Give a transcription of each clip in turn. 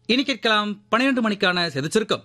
இனி கேட்கலாம் பன்னிரண்டு மணிக்கான செய்தி சுருக்கம்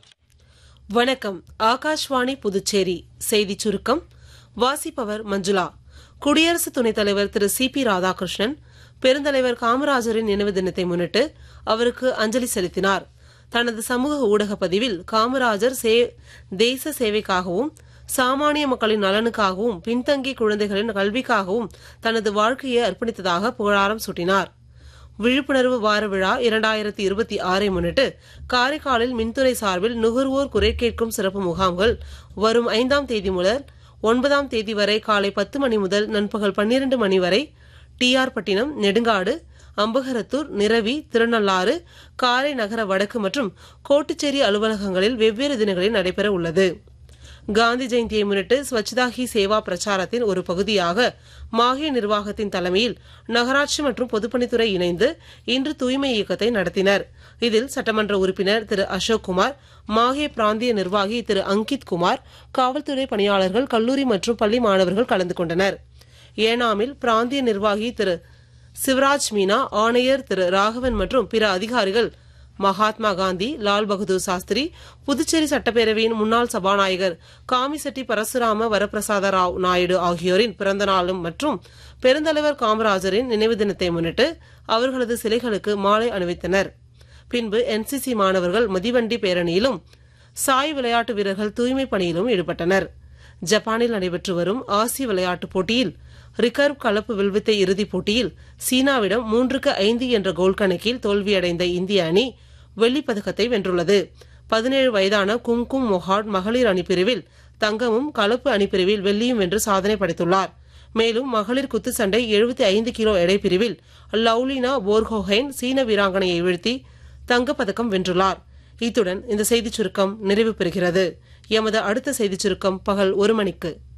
வணக்கம் ஆகாஷ்வாணி புதுச்சேரி செய்திச் சுருக்கம் வாசிப்பவர் மஞ்சுளா குடியரசு துணைத் தலைவர் திரு சி பி ராதாகிருஷ்ணன் பெருந்தலைவர் காமராஜரின் நினைவு தினத்தை முன்னிட்டு அவருக்கு அஞ்சலி செலுத்தினார் தனது சமூக ஊடக பதிவில் காமராஜர் சே- தேச சேவைக்காகவும் சாமானிய மக்களின் நலனுக்காகவும் பின்தங்கிய குழந்தைகளின் கல்விக்காகவும் தனது வாழ்க்கையை அர்ப்பணித்ததாக புகழாரம் சூட்டினார் விழிப்புணர்வு வார விழா இரண்டாயிரத்தி இருபத்தி ஆறை முன்னிட்டு காரைக்காலில் மின்துறை சார்பில் நுகர்வோர் குறை கேட்கும் சிறப்பு முகாம்கள் வரும் ஐந்தாம் தேதி முதல் ஒன்பதாம் தேதி வரை காலை பத்து மணி முதல் நண்பகல் பன்னிரண்டு மணி வரை டிஆர் பட்டினம் நெடுங்காடு அம்பகரத்தூர் நிரவி திருநள்ளாறு காரை நகர வடக்கு மற்றும் கோட்டுச்சேரி அலுவலகங்களில் வெவ்வேறு தினங்களில் நடைபெற உள்ளது காந்தி ஜெயந்தியை முன்னிட்டு ஸ்வச்தா ஹி சேவா பிரச்சாரத்தின் ஒரு பகுதியாக மாஹே நிர்வாகத்தின் தலைமையில் நகராட்சி மற்றும் பொதுப்பணித்துறை இணைந்து இன்று தூய்மை இயக்கத்தை நடத்தினர் இதில் சட்டமன்ற உறுப்பினர் திரு அசோக் குமார் மாஹே பிராந்திய நிர்வாகி திரு அங்கித் குமார் காவல்துறை பணியாளர்கள் கல்லூரி மற்றும் பள்ளி மாணவர்கள் கலந்து கொண்டனர் ஏனாமில் பிராந்திய நிர்வாகி திரு சிவராஜ் மீனா ஆணையர் திரு ராகவன் மற்றும் பிற அதிகாரிகள் மகாத்மா காந்தி லால் பகதூர் சாஸ்திரி புதுச்சேரி சட்டப்பேரவையின் முன்னாள் சபாநாயகர் காமிசெட்டி பரசுராம வரப்பிரசாத ராவ் நாயுடு ஆகியோரின் பிறந்த நாளும் மற்றும் பெருந்தலைவர் காமராஜரின் நினைவு தினத்தை முன்னிட்டு அவர்களது சிலைகளுக்கு மாலை அணிவித்தனர் பின்பு என்சிசி மாணவர்கள் மதிவண்டி பேரணியிலும் சாய் விளையாட்டு வீரர்கள் தூய்மை பணியிலும் ஈடுபட்டனர் ஜப்பானில் நடைபெற்று வரும் ஆசிய விளையாட்டுப் போட்டியில் ரிகர்வ் கலப்பு வில்வித்தை இறுதிப் போட்டியில் சீனாவிடம் மூன்றுக்கு ஐந்து என்ற கோல் கணக்கில் தோல்வியடைந்த இந்திய அணி வெள்ளிப் பதக்கத்தை வென்றுள்ளது பதினேழு வயதான கும்கும் மொஹாட் மகளிர் அணிப்பிரிவில் தங்கமும் கலப்பு அணிப்பிரிவில் வெள்ளியும் வென்று சாதனை படைத்துள்ளார் மேலும் மகளிர் குத்துச்சண்டை 75 ஐந்து கிலோ எடை பிரிவில் லவ்லினா போர்கோஹைன் சீன வீராங்கனையை வீழ்த்தி தங்கப்பதக்கம் வென்றுள்ளார் இத்துடன் இந்த செய்திச் சுருக்கம் நிறைவு பெறுகிறது எமது அடுத்த செய்திச் சுருக்கம் பகல் ஒரு மணிக்கு